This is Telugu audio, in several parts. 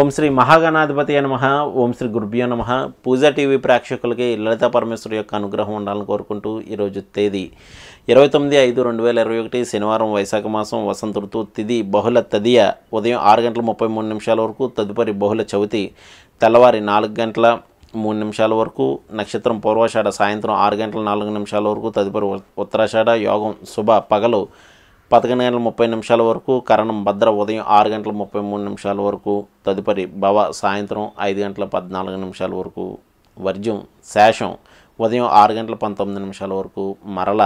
ఓం శ్రీ మహాగణాధిపతి నమ ఓం శ్రీ గురుభ్యో నమ పూజా టీవీ ప్రేక్షకులకి లలితా పరమేశ్వరి యొక్క అనుగ్రహం ఉండాలని కోరుకుంటూ ఈరోజు తేదీ ఇరవై తొమ్మిది ఐదు రెండు వేల ఇరవై ఒకటి శనివారం వైశాఖ మాసం వసంత ఋతువు తిది బహుళ తదియ ఉదయం ఆరు గంటల ముప్పై మూడు నిమిషాల వరకు తదుపరి బహుళ చవితి తెల్లవారి నాలుగు గంటల మూడు నిమిషాల వరకు నక్షత్రం పూర్వాషాఢ సాయంత్రం ఆరు గంటల నాలుగు నిమిషాల వరకు తదుపరి ఉ- ఉత్తరాషాఢ యోగం శుభ పగలు పదకొండు గంటల ముప్పై నిమిషాల వరకు కరణం భద్ర ఉదయం ఆరు గంటల ముప్పై మూడు నిమిషాల వరకు తదుపరి భవ సాయంత్రం ఐదు గంటల పద్నాలుగు నిమిషాల వరకు వర్జ్యం శేషం ఉదయం ఆరు గంటల పంతొమ్మిది నిమిషాల వరకు మరల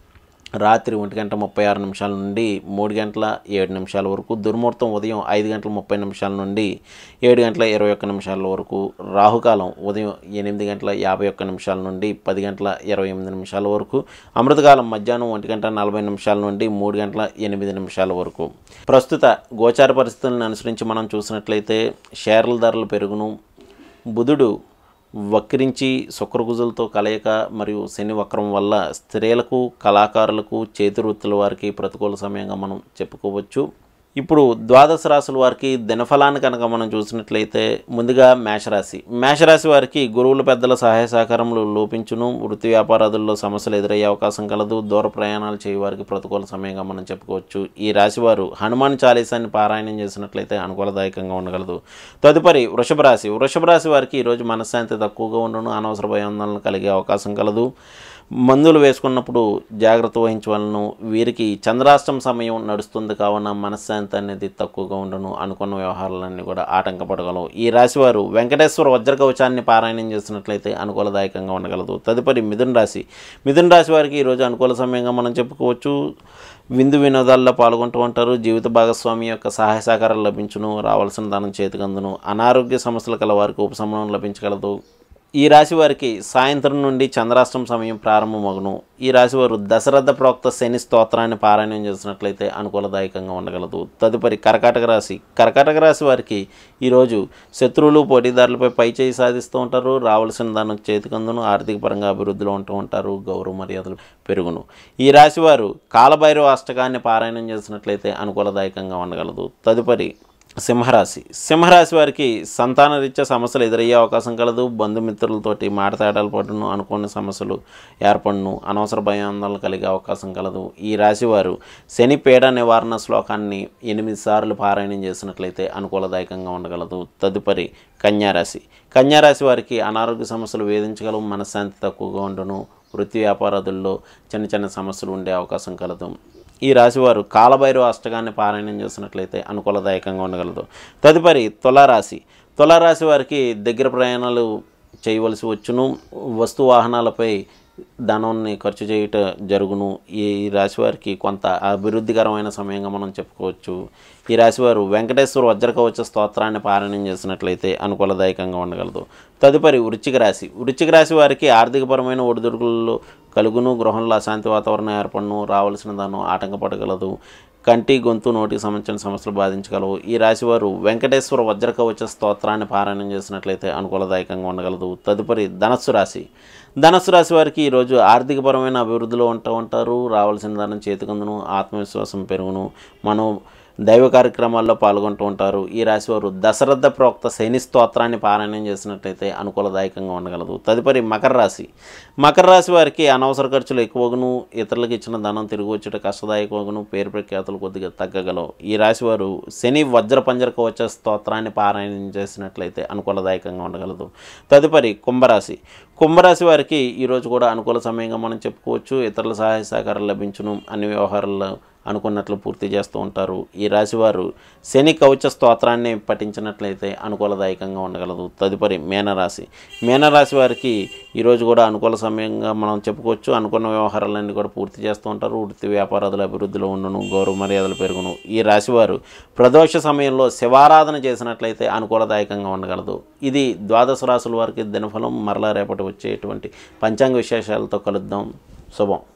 రాత్రి ఒంటి గంట ముప్పై ఆరు నిమిషాల నుండి మూడు గంటల ఏడు నిమిషాల వరకు దుర్ముహూర్తం ఉదయం ఐదు గంటల ముప్పై నిమిషాల నుండి ఏడు గంటల ఇరవై ఒక్క నిమిషాల వరకు రాహుకాలం ఉదయం ఎనిమిది గంటల యాభై ఒక్క నిమిషాల నుండి పది గంటల ఇరవై ఎనిమిది నిమిషాల వరకు అమృతకాలం మధ్యాహ్నం ఒంటి గంట నలభై నిమిషాల నుండి మూడు గంటల ఎనిమిది నిమిషాల వరకు ప్రస్తుత గోచార పరిస్థితులను అనుసరించి మనం చూసినట్లయితే షేర్ల ధరలు పెరుగును బుధుడు వక్రించి శుక్రగుజులతో కలయిక మరియు శని వక్రం వల్ల స్త్రీలకు కళాకారులకు చేతి వృత్తుల వారికి ప్రతికూల సమయంగా మనం చెప్పుకోవచ్చు ఇప్పుడు ద్వాదశ రాశుల వారికి దినఫలాన్ని కనుక మనం చూసినట్లయితే ముందుగా మేషరాశి మేషరాశి వారికి గురువుల పెద్దల సహాయ సహకారములు లోపించును వృత్తి వ్యాపారాదుల్లో సమస్యలు ఎదురయ్యే అవకాశం కలదు దూర ప్రయాణాలు చేయ వారికి ప్రతికూల సమయంగా మనం చెప్పుకోవచ్చు ఈ రాశి వారు హనుమాన్ చాలీసాన్ని పారాయణం చేసినట్లయితే అనుకూలదాయకంగా ఉండగలదు తదుపరి వృషభ రాశి వృషభ రాశి వారికి ఈరోజు మనశ్శాంతి తక్కువగా ఉండను అనవసర భయాందోళనలు కలిగే అవకాశం కలదు మందులు వేసుకున్నప్పుడు జాగ్రత్త వహించవలను వీరికి చంద్రాష్టం సమయం నడుస్తుంది కావున మనశ్శాంతి అనేది తక్కువగా ఉండను అనుకున్న వ్యవహారాలన్నీ కూడా ఆటంకపడగలవు ఈ రాశివారు వెంకటేశ్వర వజ్ర కవచాన్ని పారాయణం చేసినట్లయితే అనుకూలదాయకంగా ఉండగలదు తదుపరి మిథున రాశి మిథున రాశి వారికి ఈరోజు అనుకూల సమయంగా మనం చెప్పుకోవచ్చు విందు వినోదాల్లో పాల్గొంటూ ఉంటారు జీవిత భాగస్వామి యొక్క సహాయ సహకారాలు లభించును రావాల్సిన ధనం చేతికందును అనారోగ్య సమస్యలు కల వారికి ఉపశమనం లభించగలదు ఈ రాశి వారికి సాయంత్రం నుండి చంద్రాష్టం సమయం ప్రారంభమగును ఈ రాశి వారు దశరథ ప్రోక్త శని స్తోత్రాన్ని పారాయణం చేసినట్లయితే అనుకూలదాయకంగా ఉండగలదు తదుపరి కర్కాటక రాశి కర్కాటక రాశి వారికి ఈరోజు శత్రువులు పోటీదారులపై పై చేయి సాధిస్తూ ఉంటారు రావాల్సిన దానం చేతికందును ఆర్థిక పరంగా అభివృద్ధిలో ఉంటూ ఉంటారు గౌరవ మర్యాదలు పెరుగును ఈ రాశి వారు కాలభైరవ అష్టకాన్ని పారాయణం చేసినట్లయితే అనుకూలదాయకంగా ఉండగలదు తదుపరి సింహరాశి సింహరాశి వారికి సంతాన రీత్యా సమస్యలు ఎదురయ్యే అవకాశం కలదు బంధుమిత్రులతోటి మాటతేడాలు పడును అనుకోని సమస్యలు ఏర్పడును అనవసర భయాందోళన కలిగే అవకాశం కలదు ఈ రాశి వారు శని పీడ నివారణ శ్లోకాన్ని ఎనిమిది సార్లు పారాయణం చేసినట్లయితే అనుకూలదాయకంగా ఉండగలదు తదుపరి కన్యారాశి కన్యారాశి వారికి అనారోగ్య సమస్యలు వేధించగలవు మనశ్శాంతి తక్కువగా ఉండును వృత్తి వ్యాపారాదుల్లో చిన్న చిన్న సమస్యలు ఉండే అవకాశం కలదు ఈ రాశివారు కాలభైరవ అష్టకాన్ని పారాయణం చేసినట్లయితే అనుకూలదాయకంగా ఉండగలదు తదుపరి తులారాశి తులారాశి వారికి దగ్గర ప్రయాణాలు చేయవలసి వచ్చును వస్తు వాహనాలపై ధనాన్ని ఖర్చు చేయుట జరుగును ఈ రాశి వారికి కొంత అభివృద్ధికరమైన సమయంగా మనం చెప్పుకోవచ్చు ఈ రాశివారు వెంకటేశ్వర వజ్రకవచ స్తోత్రాన్ని పారాయణం చేసినట్లయితే అనుకూలదాయకంగా ఉండగలదు తదుపరి వృశ్చిక రాశి వృశ్చిక రాశి వారికి ఆర్థికపరమైన ఒడిదుడుకులు కలుగును గృహంలో అశాంతి వాతావరణం ఏర్పడను రావాల్సిన దానం ఆటంకపడగలదు కంటి గొంతు నోటికి సంబంధించిన సమస్యలు బాధించగలవు ఈ రాశివారు వెంకటేశ్వర వజ్రకవచ స్తోత్రాన్ని పారాయణం చేసినట్లయితే అనుకూలదాయకంగా ఉండగలదు తదుపరి ధనస్సు రాశి ధనస్సు రాశి వారికి ఈరోజు ఆర్థికపరమైన అభివృద్ధిలో ఉంటూ ఉంటారు రావాల్సిన దానం చేతికందును ఆత్మవిశ్వాసం పెరుగును మనం దైవ కార్యక్రమాల్లో పాల్గొంటూ ఉంటారు ఈ రాశివారు దశరథ ప్రోక్త శని స్తోత్రాన్ని పారాయణం చేసినట్లయితే అనుకూలదాయకంగా ఉండగలదు తదుపరి మకర రాశి మకర రాశి వారికి అనవసర ఖర్చులు ఎక్కువగును ఇతరులకు ఇచ్చిన ధనం తిరిగి వచ్చేట కష్టదాయకమగును పేరు ప్రఖ్యాతులు కొద్దిగా తగ్గగలవు ఈ రాశివారు శని వజ్ర పంజర కవచ స్తోత్రాన్ని పారాయణం చేసినట్లయితే అనుకూలదాయకంగా ఉండగలదు తదుపరి కుంభరాశి కుంభరాశి వారికి ఈరోజు కూడా అనుకూల సమయంగా మనం చెప్పుకోవచ్చు ఇతరుల సహాయ సహకారాలు లభించును అన్ని వ్యవహారాల్లో అనుకున్నట్లు పూర్తి చేస్తూ ఉంటారు ఈ రాశివారు శని కవచ స్తోత్రాన్ని పఠించినట్లయితే అనుకూలదాయకంగా ఉండగలదు తదుపరి మీనరాశి మీనరాశి వారికి ఈరోజు కూడా అనుకూల సమయంగా మనం చెప్పుకోవచ్చు అనుకున్న వ్యవహారాలన్నీ కూడా పూర్తి చేస్తూ ఉంటారు వృత్తి వ్యాపారాదుల అభివృద్ధిలో ఉండును గౌరవ మర్యాదలు పెరుగును ఈ రాశివారు ప్రదోష సమయంలో శివారాధన చేసినట్లయితే అనుకూలదాయకంగా ఉండగలదు ఇది ద్వాదశ రాశుల వారికి దినఫలం మరలా రేపటి వచ్చేటువంటి పంచాంగ విశేషాలతో కలుద్దాం శుభం